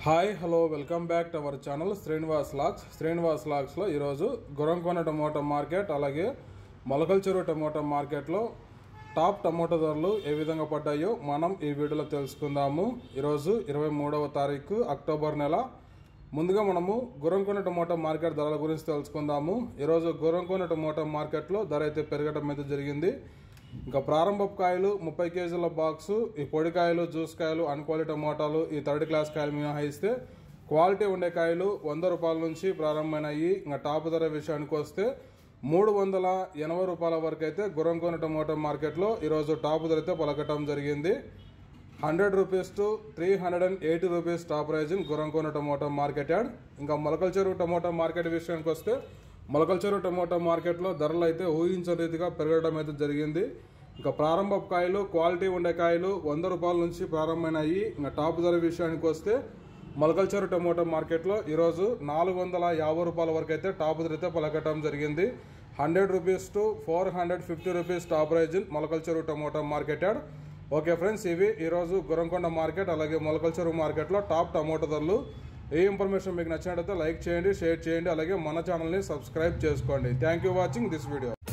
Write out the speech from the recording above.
hi hello welcome back to our channel Srinivas lux Srinivas లాక్స్లో ఈరోజు Gurramkonda tomato market అలాగే మొలకల్ చెరువు టమోటా మార్కెట్లో టాప్ టమోటా ధరలు ఏ విధంగా పడ్డాయో మనం ఈ వీడియోలో తెలుసుకుందాము ఈరోజు ఇరవై మూడవ తారీఖు అక్టోబర్ నెల ముందుగా మనము గురంకొండ టమోటా మార్కెట్ ధరల గురించి తెలుసుకుందాము ఈరోజు గురంకొండ టమోటా మార్కెట్లో ధర అయితే పెరగడం అయితే జరిగింది ఇంకా ప్రారంభపు కాయలు ముప్పై కేజీల బాక్సు ఈ పొడి కాయలు జ్యూస్ కాయలు అన్క్వాలిటీ టమోటాలు ఈ థర్డ్ క్లాస్ కాయలు మినహాయిస్తే క్వాలిటీ ఉండే కాయలు వంద రూపాయల నుంచి ప్రారంభమైనాయి ఇంకా టాప్ ధర విషయానికి వస్తే మూడు వందల ఎనభై రూపాయల వరకు అయితే గురంకొండ టమోటా మార్కెట్లో ఈరోజు టాప్ ధర అయితే పలకటం జరిగింది hundred rupees to three hundred and eighty rupees top price in Gurramkonda tomato market yard ఇంకా మొలకల చెరువు టమోటా మార్కెట్ విషయానికి వస్తే మొలకల చెరువు టమోటా మార్కెట్లో ధరలు అయితే ఊహించిన రీతిగా పెరగడం అయితే జరిగింది ఇంకా ప్రారంభ కాయలు క్వాలిటీ ఉండే కాయలు వంద రూపాయల నుంచి ప్రారంభమైనాయి ఇంకా టాప్ ధర విషయానికి వస్తే మొలకల చెరువు టమోటా మార్కెట్లో ఈరోజు నాలుగు వందల యాభై రూపాయల వరకు అయితే టాప్ ధర అయితే పలకటం జరిగింది hundred rupees to four hundred fifty rupees top price in Molakala Cheruvu tomato market yard okay friends ఇవి ఈరోజు గురంకొండ మార్కెట్ అలాగే మొలకల చెరువు మార్కెట్లో టాప్ టమోటా ధరలు ఏ ఇన్ఫర్మేషన్ మీకు నచ్చినట్లయితే లైక్ చేయండి షేర్ చేయండి అలాగే మన ఛానల్ని సబ్స్క్రైబ్ చేసుకోండి thank you watching this video